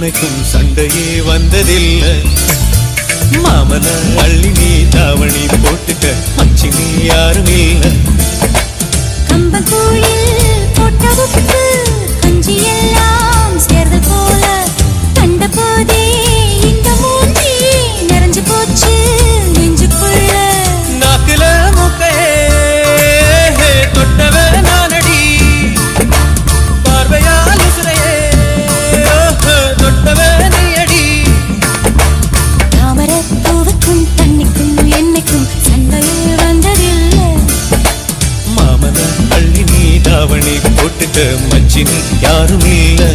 என்னைக்கும் சண்டையே வந்ததில்லை மாமன அள்ளி நீ தாவணி போட்டுக்க மச்சி நீ யாரும் இல்லை கம்பங்கூழில் போட்ட உப்பு கஞ்சி எல்லாம் சேர்ந்து போல கண்ட போதே இந்த மூஞ்சி நிறைஞ்சு போச்சு நெஞ்சுக்குள்ள நாக்குல மூக்கையே தொட்டவ நானடி பார்வையால் உசுரையே ஓஹோ, தொட்டவ நீயடி தாமரை பூவுக்கும் தண்ணிக்கும் என்னைக்கும் சண்டையே வந்ததில்லை மாமன அள்ளி நீ தாவணி போட்டுக்க மச்சி நீ யாரும் இல்லை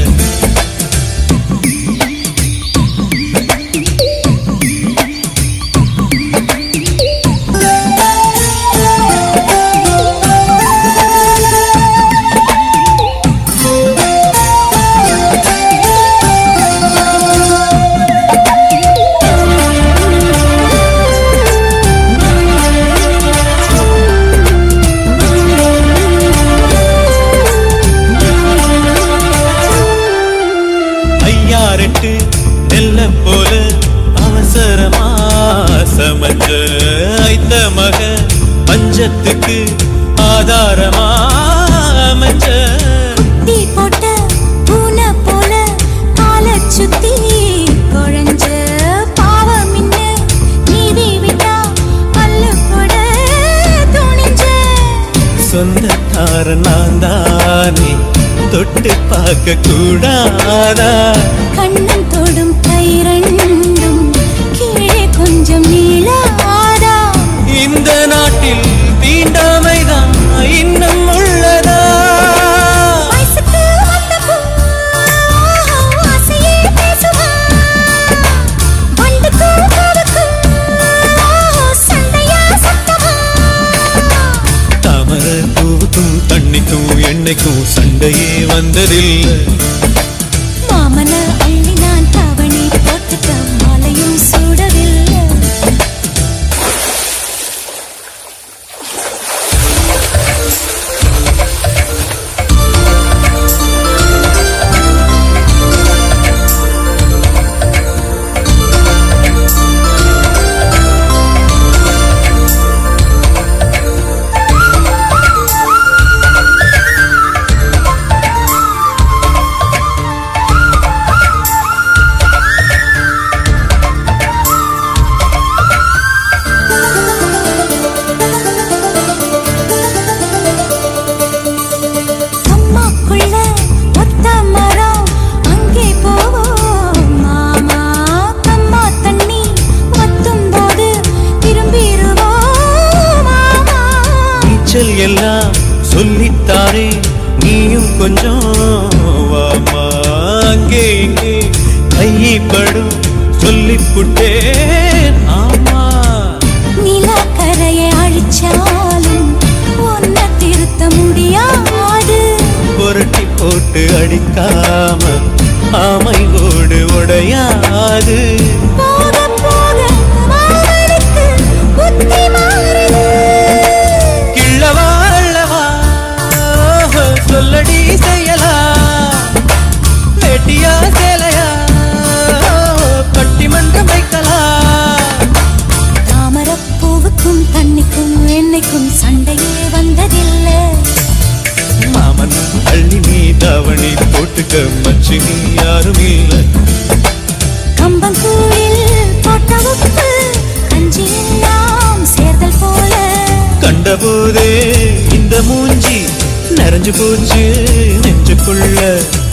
ஐயாரெட்டு நெல்ல போல அவசரமா சமஞ்ச ஐத்த மக பஞ்சத்துக்கு ஆதாரமா அமைஞ்ச தீ போட்ட பூனை போல காலை சுத்தி குழஞ்ச பாவம் இன்ன நீதி விட்டா பல்லு போட துணிஞ்ச சொந்தக்கார நான் தானே தொட்டு பார்க்க கூடாதா கண்ணன் தொடும் கை ரெண்டும் கீழே கொஞ்சம் நீளாதா இந்த நாட்டில் தீண்டாமைதான் இன்னும் உள்ளதா வயசுக்கு வந்த பூ, ஆசையே பேசுவா. வண்டுக்கும் பூவுக்கும் சண்டையா சத்தமா தாமர பூவுக்கும் தண்ணிக்கும் எண்ணெய்க்கும் சண்டையே வந்ததில்லை மாமன அள்ளி நான் தவணி போட்டுக்க மாலையும் சூடவில்லை அம்மாக்குள்ள ஒத்த மரம் அங்கே போவோம் மாமா கம்மா தண்ணி வத்தும் போது திரும்பிடுவோம் மாமா நீச்சல் எல்லாம் சொல்லித்தாரே நீயும் கொஞ்சம் வாமா அங்கே இங்கே கைப்படும் சொல்லிப்புட்டேன் ஆமா நிலக்கரையை அழிச்சாலும் ஒன்ன திருத்த முடியாது புரட்டி போட்டு அடிக்காம ஆமை ஓடு உடையாது போக போக மாமனுக்கு புத்தி மாறுது கிள்ளவா அள்ளவா ஓஹோ, சொல்லடி செய்யலா வேட்டியா சேலையா பட்டிமன்றம் வைக்கலாம் தாமரப்பூவுக்கும் தண்ணிக்கும் என்னைக்கும் சண்டையே வந்ததில்லை மாமன் அள்ளி நீ தாவணி போட்டுக்க மச்சி நீ யாரும் இல்லை கம்பங்கூழில் போட்ட உப்பு கஞ்சி எல்லாம் சேர்தல் போல கண்டபோதே இந்த மூஞ்சி நிறைஞ்சு போச்சு நெஞ்சுக்குள்ள